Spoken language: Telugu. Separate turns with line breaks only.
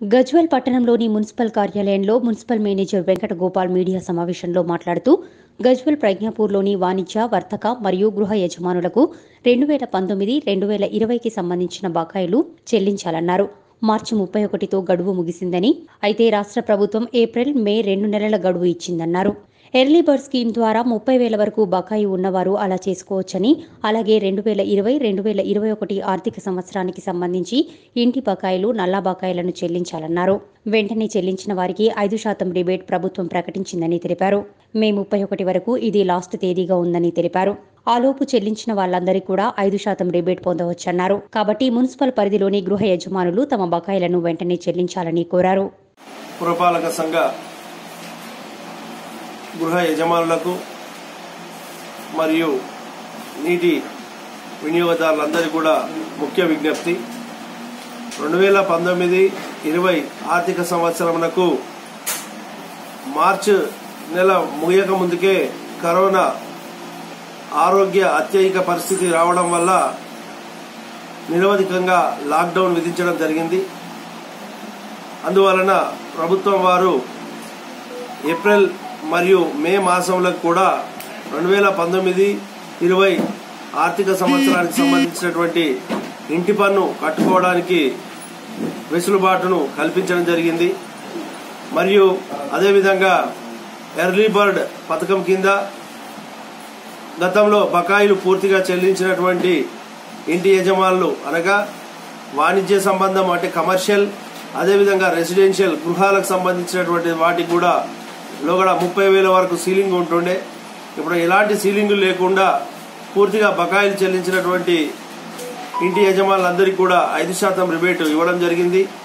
గజ్వెల్ పట్టణంలోని మున్సిపల్ కార్యాలయంలో municipal manager Venkata Gopal media సమావేశంలో మాట్లాడుతూ గజ్వెల్ ప్రజ్ఞాపూర్లోని వాణిజ్య వర్తక మరియు గృహ యజమానులకు రెండు వేల పంతొమ్మిది రెండు వేల ఇరవైకి సంబంధించిన బకాయిలు చెల్లించాలన్నారు మార్చి ముప్పై ఒకటితో గడువు ముగిసిందని అయితే రాష్ట్ర ప్రభుత్వం ఏప్రిల్ మే రెండు నెలల గడువు ఇచ్చిందన్నారు ఎర్లీ బర్డ్ స్కీమ్ ద్వారా ముప్పై వేల వరకు బకాయి ఉన్నవారు అలా చేసుకోవచ్చని అలాగే రెండు వేల ఇరవై రెండు వేల ఇరవై ఒకటి ఆర్థిక సంవత్సరానికి సంబంధించి ఇంటి బకాయిలు నల్లా బకాయిలను చెల్లించాలన్నారు వెంటనే చెల్లించిన వారికి ఐదు శాతం రిబేట్ ప్రభుత్వం ప్రకటించిందని తెలిపారు మే ముప్పై ఒకటి వరకు ఇది లాస్ట్ తేదీగా ఉందని తెలిపారు ఆలోపు చెల్లించిన వాళ్ళందరికీ కూడా ఐదు శాతం రిబేట్ పొందవచ్చన్నారు కాబట్టి మున్సిపల్ పరిధిలోని గృహ యజమానులు తమ బకాయిలను వెంటనే చెల్లించాలని కోరారు
పురపాలక సంఘ గృహ యజమానులకు మరియు నీటి వినియోగదారులందరికీ కూడా ముఖ్య విజ్ఞప్తి రెండు వేల పంతొమ్మిది ఇరవై ఆర్థిక సంవత్సరమునకు మార్చ్ నెల ముగియక ముందుకే కరోనా ఆరోగ్య అత్యయిక పరిస్థితి రావడం వల్ల నిరవధికంగా లాక్డౌన్ విధించడం జరిగింది అందువలన ప్రభుత్వం వారు ఏప్రిల్ మరియు మే మాసంలో కూడా రెండు వేల పంతొమ్మిది ఇరవై ఆర్థిక సంవత్సరానికి సంబంధించినటువంటి ఇంటి పన్ను కట్టుకోవడానికి వెసులుబాటును కల్పించడం జరిగింది మరియు అదేవిధంగా ఎర్లీ బర్డ్ పథకం కింద గతంలో బకాయిలు పూర్తిగా చెల్లించినటువంటి ఇంటి యజమానులు అనగా వాణిజ్య సంబంధం అంటే కమర్షియల్ అదేవిధంగా రెసిడెన్షియల్ గృహాలకు సంబంధించినటువంటి వాటికి కూడా లోగడ ముప్పై వేల వరకు సీలింగ్ ఉంటుండే ఇప్పుడు ఎలాంటి సీలింగ్ లేకుండా పూర్తిగా బకాయిలు చెల్లించినటువంటి ఇంటి యజమానులందరికీ కూడా ఐదు శాతం రిబేట్ ఇవ్వడం జరిగింది